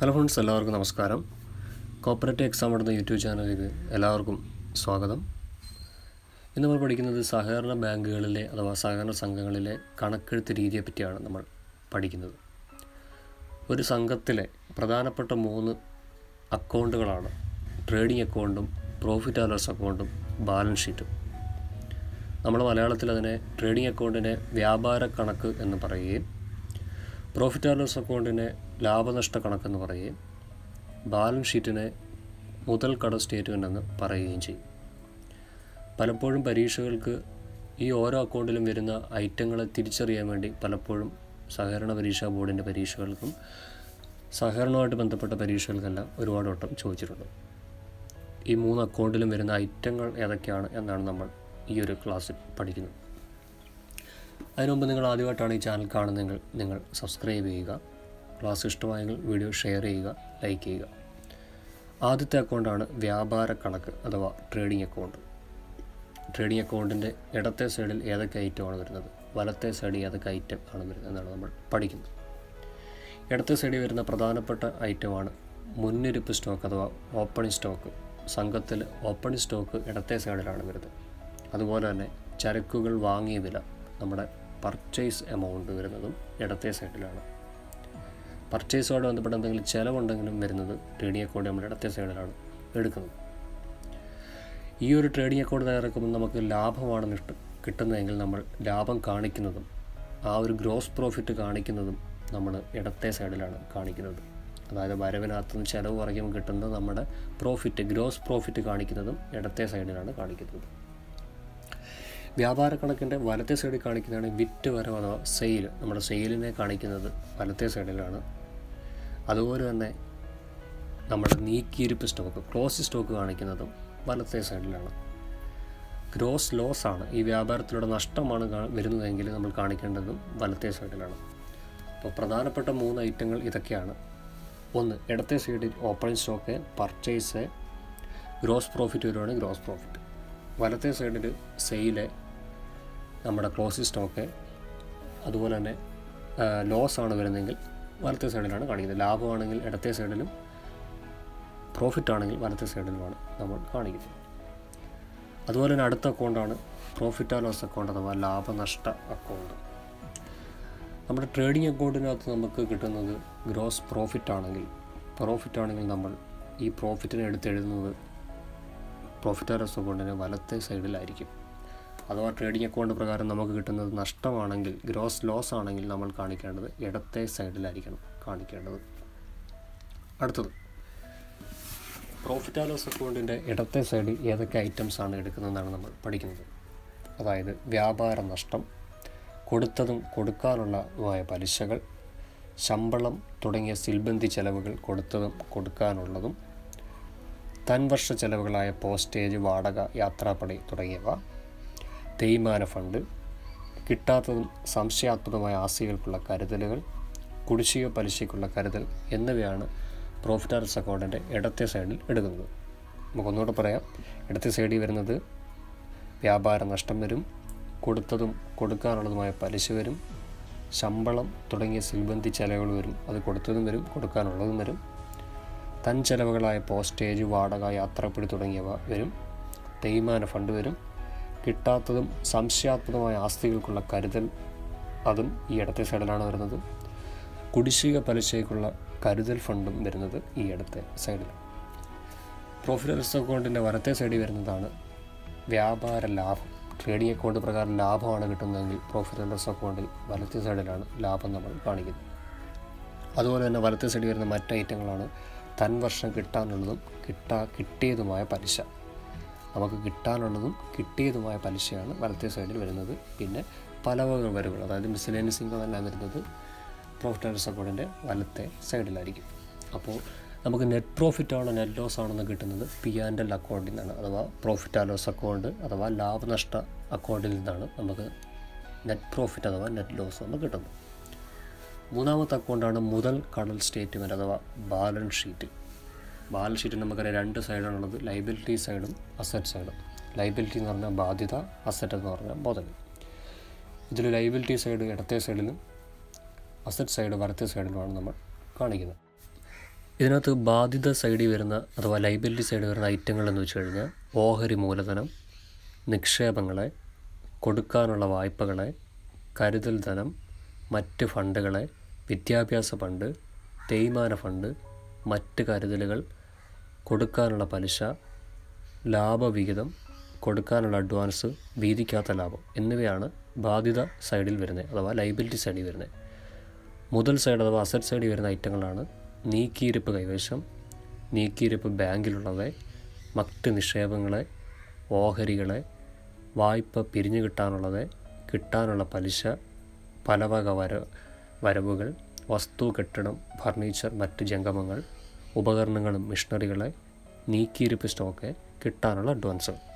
hello friends എല്ലാവർക്കും നമസ്കാരം cooperative exam എന്ന യൂട്യൂബ് ചാനലിലേക്ക് എല്ലാവർക്കും സ്വാഗതം ഇന്ന് നമ്മൾ പഠിക്കുന്നത് സഹകരണ ബാങ്കുകളിലെ അഥവാ സഹകരണ സംഘങ്ങളിലെ കണക്കെഴുത്ത് രീതിയെ പറ്റിയാണ് നമ്മൾ പഠിക്കുന്നത് ഒരു സംഘത്തിലെ പ്രധാനപ്പെട്ട മൂന്ന് അക്കൗണ്ടുകളാണ് ട്രേഡിംഗ് അക്കൗണ്ടും പ്രോഫിറ്റ് ആൻഡ് ലോസ് അക്കൗണ്ടും ബാലൻസ് ഷീറ്റും നമ്മൾ മലയാളത്തിൽ അതിനെ ട്രേഡിംഗ് അക്കൗണ്ടിനെ വ്യാപാര കണക്ക് എന്ന് പറയുകയും പ്രോഫിറ്റ് ആൻഡ് ലോസ് അക്കൗണ്ടിനെ ലാഭനഷ്ട കണക്കെന്ന് പറയുകയും ബാലൻസ് ഷീറ്റിനെ മുതൽ കട സ്റ്റേറ്റ്മെൻ്റ് എന്ന് പറയുകയും ചെയ്യും പലപ്പോഴും പരീക്ഷകൾക്ക് ഈ ഓരോ അക്കൗണ്ടിലും വരുന്ന ഐറ്റങ്ങളെ തിരിച്ചറിയാൻ വേണ്ടി പലപ്പോഴും സഹകരണ പരീക്ഷാ ബോർഡിൻ്റെ പരീക്ഷകൾക്കും സഹകരണവുമായിട്ട് ബന്ധപ്പെട്ട പരീക്ഷകൾക്കെല്ലാം ഒരുപാട് വട്ടം ചോദിച്ചിട്ടുണ്ട് ഈ മൂന്ന് അക്കൗണ്ടിലും വരുന്ന ഐറ്റങ്ങൾ ഏതൊക്കെയാണ് എന്നാണ് നമ്മൾ ഈ ഒരു ക്ലാസ്സിൽ പഠിക്കുന്നത് അതിനു മുമ്പ് നിങ്ങൾ ആദ്യമായിട്ടാണ് ഈ ചാനൽ കാണുന്നതെങ്കിൽ നിങ്ങൾ സബ്സ്ക്രൈബ് ചെയ്യുക ക്ലാസ് ഇഷ്ടമായെങ്കിൽ വീഡിയോ ഷെയർ ചെയ്യുക ലൈക്ക് ചെയ്യുക ആദ്യത്തെ അക്കൗണ്ടാണ് വ്യാപാര കണക്ക് അഥവാ ട്രേഡിംഗ് അക്കൗണ്ട് ട്രേഡിംഗ് അക്കൗണ്ടിൻ്റെ ഇടത്തെ സൈഡിൽ ഏതൊക്കെ ഐറ്റമാണ് വരുന്നത് വലത്തെ സൈഡിൽ ഏതൊക്കെ ഐറ്റം ആണ് വരുന്നത് എന്നാണ് നമ്മൾ പഠിക്കുന്നത് ഇടത്തെ സൈഡിൽ വരുന്ന പ്രധാനപ്പെട്ട ഐറ്റമാണ് മുന്നിരിപ്പ് സ്റ്റോക്ക് അഥവാ ഓപ്പണിംഗ് സ്റ്റോക്ക് സംഘത്തിൽ ഓപ്പണിംഗ് സ്റ്റോക്ക് ഇടത്തെ സൈഡിലാണ് വരുന്നത് അതുപോലെ തന്നെ ചരക്കുകൾ വാങ്ങിയ വില നമ്മുടെ പർച്ചേസ് എമൗണ്ട് വരുന്നതും ഇടത്തെ സൈഡിലാണ് പർച്ചേസുമായിട്ട് ബന്ധപ്പെട്ട എന്തെങ്കിലും ചിലവുണ്ടെങ്കിലും വരുന്നത് ട്രേഡിംഗ് അക്കൗണ്ട് നമ്മുടെ ഇടത്തെ സൈഡിലാണ് എടുക്കുന്നത് ഈ ഒരു ട്രേഡിംഗ് അക്കൗണ്ട് തയ്യാറാക്കുമ്പോൾ നമുക്ക് ലാഭമാണ് നിഷ്ഠ കിട്ടുന്നതെങ്കിൽ നമ്മൾ ലാഭം കാണിക്കുന്നതും ആ ഒരു ഗ്രോസ് പ്രോഫിറ്റ് കാണിക്കുന്നതും നമ്മൾ ഇടത്തെ സൈഡിലാണ് കാണിക്കുന്നത് അതായത് വരവിനകത്ത് നിന്ന് ചിലവ് കുറയ്ക്കുമ്പോൾ കിട്ടുന്നത് നമ്മുടെ പ്രോഫിറ്റ് ഗ്രോസ് പ്രോഫിറ്റ് കാണിക്കുന്നതും ഇടത്തെ സൈഡിലാണ് കാണിക്കുന്നത് വ്യാപാര കണക്കിൻ്റെ വലത്തെ സൈഡിൽ കാണിക്കുന്നതാണ് വിറ്റ് വരവ് അഥവാ സെയിൽ നമ്മുടെ സെയിലിനെ കാണിക്കുന്നത് വലത്തെ സൈഡിലാണ് അതുപോലെ തന്നെ നമ്മുടെ നീക്കിയിരിപ്പ് സ്റ്റോക്ക് ക്ലോസ് സ്റ്റോക്ക് കാണിക്കുന്നതും വലത്തെ സൈഡിലാണ് ഗ്രോസ് ലോസ് ആണ് ഈ വ്യാപാരത്തിലൂടെ നഷ്ടമാണ് കാ- വരുന്നതെങ്കിൽ നമ്മൾ കാണിക്കേണ്ടതും വലത്തെ സൈഡിലാണ് അപ്പോൾ പ്രധാനപ്പെട്ട മൂന്ന് ഐറ്റങ്ങൾ ഇതൊക്കെയാണ് ഒന്ന് ഇടത്തെ സൈഡിൽ opening stock purchase gross profit വരുവാണ് ഗ്രോസ് പ്രോഫിറ്റ് വലത്തെ സൈഡിൽ സെയില് നമ്മുടെ ക്ലോസ് സ്റ്റോക്ക് അതുപോലെ തന്നെ ലോസ് ആണ് വരുന്നതെങ്കിൽ വലത്തെ സൈഡിലാണ് കാണിക്കുന്നത് ലാഭമാണെങ്കിൽ ഇടത്തെ സൈഡിലും പ്രോഫിറ്റ് ആണെങ്കിൽ വലത്തെ സൈഡിലുമാണ് നമ്മൾ കാണിക്കുന്നത് അതുപോലെ തന്നെ അടുത്ത അക്കൗണ്ടാണ് പ്രോഫിറ്റ് ആൻഡ് ലോസ് അക്കൗണ്ട് അഥവാ ലാഭനഷ്ട അക്കൗണ്ട് നമ്മുടെ ട്രേഡിംഗ് അക്കൗണ്ടിനകത്ത് നമുക്ക് കിട്ടുന്നത് ഗ്രോസ് പ്രോഫിറ്റ് ആണെങ്കിൽ പ്രോഫിറ്റ് ആണെങ്കിൽ നമ്മൾ ഈ പ്രോഫിറ്റിനെ എടുത്തെഴുതുന്നത് പ്രോഫിറ്റ് ആൻഡ് ലോസ് അക്കൗണ്ടിന് വലത്തെ സൈഡിലായിരിക്കും അഥവാ ട്രേഡിംഗ് അക്കൗണ്ട് പ്രകാരം നമുക്ക് കിട്ടുന്നത് നഷ്ടമാണെങ്കിൽ ഗ്രോസ് ലോസ് ആണെങ്കിൽ നമ്മൾ കാണിക്കേണ്ടത് ഇടത്തെ സൈഡിലായിരിക്കണം കാണിക്കേണ്ടത് അടുത്തത് പ്രോഫിറ്റ് ആൻഡ് ലോസ് അക്കൗണ്ടിൻ്റെ ഇടത്തെ സൈഡിൽ ഏതൊക്കെ ഐറ്റംസ് ആണ് എടുക്കുന്നതെന്നാണ് നമ്മൾ പഠിക്കുന്നത് അതായത് വ്യാപാര നഷ്ടം കൊടുത്തതും കൊടുക്കാനുള്ളതുമായ പലിശകൾ ശമ്പളം തുടങ്ങിയ സിൽബന്തി ചെലവുകൾ കൊടുത്തതും കൊടുക്കാനുള്ളതും തൻവർഷ ചെലവുകളായ പോസ്റ്റേജ് വാടക യാത്രാപ്പടി തുടങ്ങിയവ തേയ്മാന ഫണ്ട് കിട്ടാത്തതും സംശയാത്മകമായ ആസ്തികൾക്കുള്ള കരുതലുകൾ കുടിശ്ശിക പലിശയ്ക്കുള്ള കരുതൽ എന്നിവയാണ് പ്രോഫിറ്റ് ആൻഡ് ലോസ് അക്കൗണ്ടിൻ്റെ ഇടത്തെ സൈഡിൽ എടുക്കുന്നത് നമുക്കൊന്നുകൂടെ പറയാം ഇടത്തെ സൈഡിൽ വരുന്നത് വ്യാപാര നഷ്ടം വരും കൊടുത്തതും കൊടുക്കാനുള്ളതുമായ പലിശ വരും ശമ്പളം തുടങ്ങിയ സിൽബന്തി ചെലവുകൾ വരും അത് കൊടുത്തതും വരും കൊടുക്കാനുള്ളതും വരും തൻ ചെലവുകളായ പോസ്റ്റേജ് വാടക യാത്രാപ്പിടി തുടങ്ങിയവ വരും തേയ്മാന ഫണ്ട് വരും കിട്ടാത്തതും സംശയാത്മകമായ ആസ്തികൾക്കുള്ള കരുതൽ അതും ഈ ഇടത്തെ സൈഡിലാണ് വരുന്നത് കുടിശ്ശിക പലിശയ്ക്കുള്ള കരുതൽ ഫണ്ടും വരുന്നത് ഈ ഇടത്തെ സൈഡിൽ പ്രോഫിറ്റ് ലോസ് അക്കൗണ്ടിൻ്റെ വലത്തെ സൈഡിൽ വരുന്നതാണ് വ്യാപാര ലാഭം ട്രേഡിംഗ് അക്കൗണ്ട് പ്രകാരം ലാഭമാണ് കിട്ടുന്നതെങ്കിൽ പ്രോഫിറ്റ് ലോസ് അക്കൗണ്ടിൽ വലത്തെ സൈഡിലാണ് ലാഭം നമ്മൾ കാണിക്കുന്നത് അതുപോലെ തന്നെ വലത്തെ സൈഡിൽ വരുന്ന മറ്റ് ഐറ്റങ്ങളാണ് തൻവർഷം കിട്ടാനുള്ളതും കിട്ടാ കിട്ടിയതുമായ പലിശ നമുക്ക് കിട്ടാനുള്ളതും കിട്ടിയതുമായ പലിശയാണ് വലത്തെ സൈഡിൽ വരുന്നത് പിന്നെ പല വക വരവുകൾ അതായത് മിസ്ലേനിയസ് ഇൻകം എല്ലാം വരുന്നത് പ്രോഫിറ്റ് ആൻഡ് ലോസ് അക്കൗണ്ടിൻ്റെ വലത്തെ സൈഡിലായിരിക്കും അപ്പോൾ നമുക്ക് നെറ്റ് പ്രോഫിറ്റ് ആണോ നെറ്റ് ലോസ് ആണെന്ന് കിട്ടുന്നത് പി ആൻഡ് എൽ അക്കൗണ്ടിൽ നിന്നാണ് അഥവാ പ്രോഫിറ്റ് ആൻഡ് ലോസ് അക്കൗണ്ട് അഥവാ ലാഭനഷ്ട അക്കൗണ്ടിൽ നിന്നാണ് നമുക്ക് നെറ്റ് പ്രോഫിറ്റ് അഥവാ നെറ്റ് ലോസ് നമുക്ക് കിട്ടുന്നത് മൂന്നാമത്തെ അക്കൗണ്ടാണ് മുതൽ കടൽ സ്റ്റേറ്റ്മെൻറ്റ് അഥവാ ബാലൻസ് ഷീറ്റ് ബാലൻസ് ഷീറ്റിൽ നമുക്കറിയാം രണ്ട് സൈഡാണുള്ളത് ലൈബിലിറ്റി സൈഡും അസറ്റ് സൈഡും ലൈബിലിറ്റി എന്ന് പറഞ്ഞാൽ ബാധ്യത അസറ്റ് എന്ന് പറഞ്ഞാൽ മുതൽ ഇതിൽ ലൈബിലിറ്റി സൈഡ് ഇടത്തെ സൈഡിലും അസറ്റ് സൈഡ് വലത്തെ സൈഡിലുമാണ് നമ്മൾ കാണിക്കുന്നത് ഇതിനകത്ത് ബാധിത സൈഡിൽ വരുന്ന അഥവാ ലൈബിലിറ്റി സൈഡിൽ വരുന്ന ഐറ്റങ്ങൾ എന്ന് വെച്ച് കഴിഞ്ഞാൽ ഓഹരി മൂലധനം നിക്ഷേപങ്ങളെ കൊടുക്കാനുള്ള വായ്പകളെ കരുതൽ ധനം മറ്റ് ഫണ്ടുകളെ വിദ്യാഭ്യാസ ഫണ്ട് തേയ്മാന ഫണ്ട് മറ്റ് കരുതലുകൾ കൊടുക്കാനുള്ള പലിശ ലാഭവിഹിതം കൊടുക്കാനുള്ള അഡ്വാൻസ് വീതിക്കാത്ത ലാഭം എന്നിവയാണ് ബാധിത സൈഡിൽ വരുന്നത് അഥവാ ലൈബിലിറ്റി സൈഡിൽ വരുന്നത് മുതൽ സൈഡ് അഥവാ അസറ്റ് സൈഡിൽ വരുന്ന ഐറ്റങ്ങളാണ് നീക്കിയിരിപ്പ് കൈവശം നീക്കിയിരിപ്പ് ബാങ്കിലുള്ളത് മറ്റ് നിക്ഷേപങ്ങളെ ഓഹരികളെ വായ്പ പിരിഞ്ഞു കിട്ടാനുള്ളത് കിട്ടാനുള്ള പലിശ പലവക വര വരവുകൾ വസ്തു കെട്ടിടം ഫർണിച്ചർ മറ്റ് ജംഗമങ്ങൾ ഉപകരണങ്ങളും മിഷണറികളെ നീക്കിയിരിപ്പ് സ്റ്റോക്ക് കിട്ടാനുള്ള അഡ്വാൻസ്